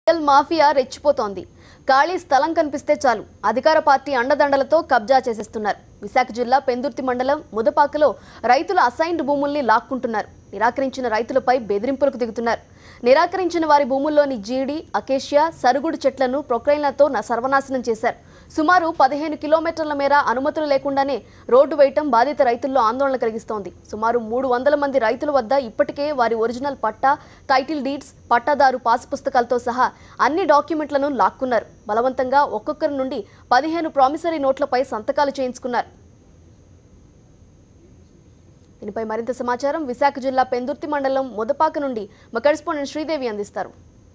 Real mafia రెచ్చిపోతోంది ఖాళీ స్థలం కనిపిస్తే చాలు అధికార పార్టీ అండదండలతో కబ్జా చేసేస్తున్నారు విశాఖ జిల్లా పెందుర్తి మండలం ముదపాకలో రైతుల అసైన్డ్ భూముల్ని లాక్కుంటున్నారు నిరాకరించిన రైతులపై బెదిరింపులకు దిగుతున్నారు నిరాకరించిన వారి భూముల్లోని జీడి అకేషియా సరుగుడు చెట్లను ప్రొక్లైన్లతో న- సర్వనాశనం చేశారు సుమారు పదిహేను కిలోమీటర్ల మేర అనుమతులు లేకుండానే రోడ్డు వేయటం బాధిత రైతుల్లో ఆందోళన కలిగిస్తోంది సుమారు మూడు వందల మంది రైతుల వద్ద ఇప్పటికే వారి ఒరిజినల్ పట్టా టైటిల్ డీడ్స్ పట్టాదారు పాస్ పుస్తకాలతో సహా అన్ని డాక్యుమెంట్లను లాక్కున్నారు బలవంతంగా ఒక్కొక్కరి నుండి పదిహేను ప్రామిసరీ నోట్లపై సంతకాలు చేయించుకున్నారు దీనిపై మరింత సమాచారం విశాఖ జిల్లా పెందుర్తి మండలం ముదపాక నుండి మా కరెస్పాండెంట్ శ్రీదేవి అందిస్తారు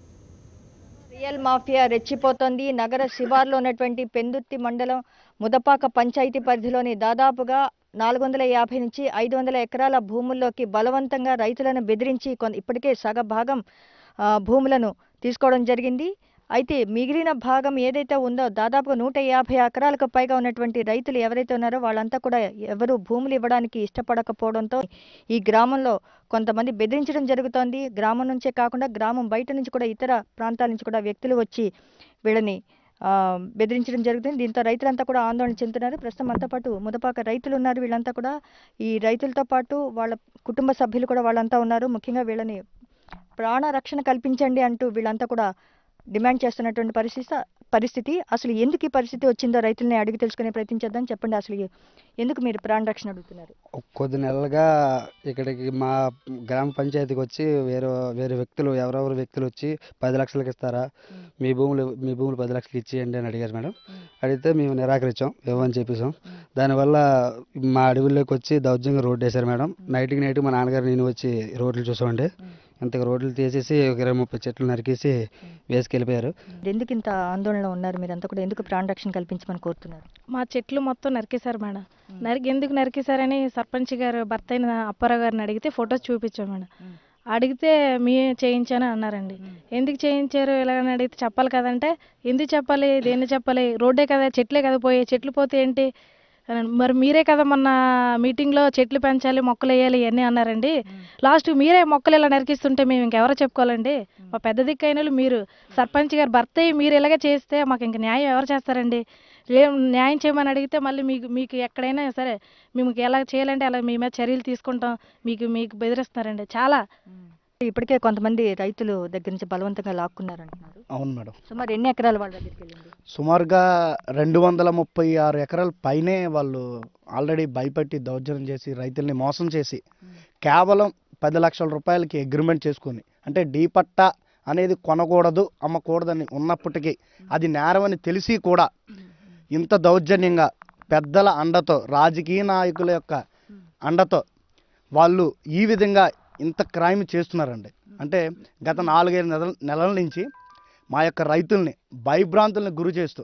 రియల్ మాఫియా రెచ్చిపోతోంది నగర శివార్లో ఉన్నటువంటి పెందుర్తి మండలం ముదపాక పంచాయతీ పరిధిలోని దాదాపుగా నాలుగు వందల యాభై నుంచి ఐదు వందల ఎకరాల భూముల్లోకి బలవంతంగా రైతులను బెదిరించి కొన్- ఇప్పటికే సగ భాగం ఆ, భూములను తీసుకోవడం జరిగింది అయితే మిగిలిన భాగం ఏదైతే ఉందో దాదాపుగా నూట యాభై ఎకరాలకు పైగా ఉన్నటువంటి రైతులు ఎవరైతే ఉన్నారో వాళ్ళంతా కూడా ఎవరు భూములు ఇవ్వడానికి ఇష్టపడకపోవడంతో ఈ గ్రామంలో కొంతమంది బెదిరించడం జరుగుతోంది గ్రామం నుంచే కాకుండా గ్రామం బయట నుంచి కూడా ఇతర ప్రాంతాల నుంచి కూడా వ్యక్తులు వచ్చి వీళ్ళని ఆ, బెదిరించడం జరుగుతుంది దీంతో రైతులంతా కూడా ఆందోళన చెందుతున్నారు ప్రస్తుతం మనతో పాటు ముదపాక రైతులు ఉన్నారు వీళ్ళంతా కూడా ఈ రైతులతో పాటు వాళ్ళ కుటుంబ సభ్యులు కూడా వాళ్ళంతా ఉన్నారు ముఖ్యంగా వీళ్ళని ప్రాణ రక్షణ కల్పించండి అంటూ వీళ్ళంతా కూడా డిమాండ్ చేస్తున్నటువంటి పరిస్థితి పరిస్థితి అసలు ఎందుకు ఈ పరిస్థితి వచ్చిందో రైతుల్ని అడిగి తెలుసుకునే ప్రయత్నం చేద్దాం చెప్పండి అసలు ఎందుకు మీరు ప్రాణ రక్షణ అడుగుతున్నారు కొద్ది నెలలుగా ఇక్కడికి మా గ్రామ పంచాయతీకి వచ్చి వేరే వేరే వ్యక్తులు ఎవరెవరు వ్యక్తులు వచ్చి పది లక్షలకి ఇస్తారా మీ భూములు మీ భూములు పది లక్షలకి ఇచ్చేయండి అని అడిగారు మేడం అడిగితే మేము నిరాకరించాం ఇవ్వని చెప్పేసాం దానివల్ల మా అడవుల్లోకి వచ్చి దౌర్జంగా రోడ్డు వేశారు మేడం నైట్కి నైట్ మా నాన్నగారు నేను వచ్చి రోడ్లు చూసామండి ఇంతకు రోడ్లు తీసేసి ఒక ఇరవై ముప్పై చెట్లు నరికేసి వేసుకెళ్ళిపోయారు ఎందుకు ఇంత ఆందోళనలో ఉన్నారు మీరంతా కూడా ఎందుకు ప్రాణ రక్షణ కల్పించమని కోరుతున్నారు మా చెట్లు మొత్తం నరికేశారు మేడం నరికి ఎందుకు నరికేశారని సర్పంచ్ గారు భర్త అయిన అప్పారావు గారిని అడిగితే ఫొటోస్ చూపించాం మేడం అడిగితే మీ చేయించాను అన్నారండి ఎందుకు చేయించారు ఇలాగని అడిగితే చెప్పాలి కదంటే ఎందుకు చెప్పాలి దేన్ని చెప్పాలి రోడ్డే కదా చెట్లే కదా పోయి చెట్లు పోతే ఏంటి అని అన్నాను. మరి మీరే కదా మొన్న మీటింగ్లో చెట్లు పెంచాలి మొక్కలు వేయాలి ఇవన్నీ అన్నారండి లాస్ట్ మీరే మొక్కలు ఇలా నరికిస్తుంటే మేము ఇంకెవరో చెప్పుకోవాలండి మా పెద్ద దిక్కు అయిన వాళ్ళు మీరు సర్పంచ్ గారు భర్త అయ్యి మీరు ఇలాగే చేస్తే మాకు ఇంక న్యాయం ఎవరు చేస్తారండి ఏం న్యాయం చేయమని అడిగితే మళ్ళీ మీకు మీకు ఎక్కడైనా సరే మేము ఎలా చేయాలంటే అలా మీ మీద చర్యలు తీసుకుంటాం మీకు మీకు బెదిరిస్తున్నారండి చాలా ఇప్పటికే కొంతమంది రైతులు దగ్గర నుంచి బలవంతంగా లాక్కున్నారు అంటున్నారు అవును మేడం సుమారు ఎన్ని ఎకరాలు వాళ్ళ దగ్గరికి వెళ్ళింది సుమారుగా రెండు వందల ముప్పై ఆరు ఎకరాల పైనే వాళ్ళు ఆల్రెడీ భయపెట్టి దౌర్జన్యం చేసి రైతుల్ని మోసం చేసి కేవలం పది లక్షల రూపాయలకి అగ్రిమెంట్ చేసుకొని అంటే డీ పట్టా అనేది కొనకూడదు అమ్మకూడదని ఉన్నప్పటికీ అది నేరమని తెలిసి కూడా ఇంత దౌర్జన్యంగా పెద్దల అండతో రాజకీయ నాయకుల యొక్క అండతో వాళ్ళు ఈ విధంగా ఇంత క్రైమ్ చేస్తున్నారండి అంటే గత నాలుగైదు నెలల నెలల నుంచి మా యొక్క రైతుల్ని భయభ్రాంతుల్ని గురి చేస్తూ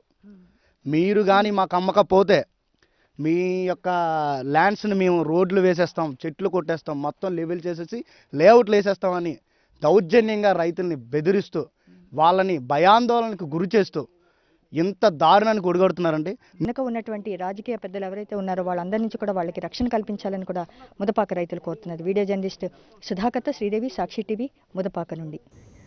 మీరు కానీ మాకు అమ్మకపోతే మీ యొక్క ల్యాండ్స్ని మేము రోడ్లు వేసేస్తాం చెట్లు కొట్టేస్తాం మొత్తం లెవెల్ చేసేసి లేఅవుట్లు వేసేస్తామని దౌర్జన్యంగా రైతుల్ని బెదిరిస్తూ వాళ్ళని భయాందోళనకు గురి చేస్తూ ఇంత దారుణానికి ఒడిగడుతున్నారండి వెనుక ఉన్నటువంటి రాజకీయ పెద్దలు ఎవరైతే ఉన్నారో వాళ్ళందరి నుంచి కూడా వాళ్ళకి రక్షణ కల్పించాలని కూడా ముదపాక రైతులు కోరుతున్నారు వీడియో జర్నలిస్ట్ సుధాకర్తో శ్రీదేవి సాక్షి టీవీ ముదపాక నుండి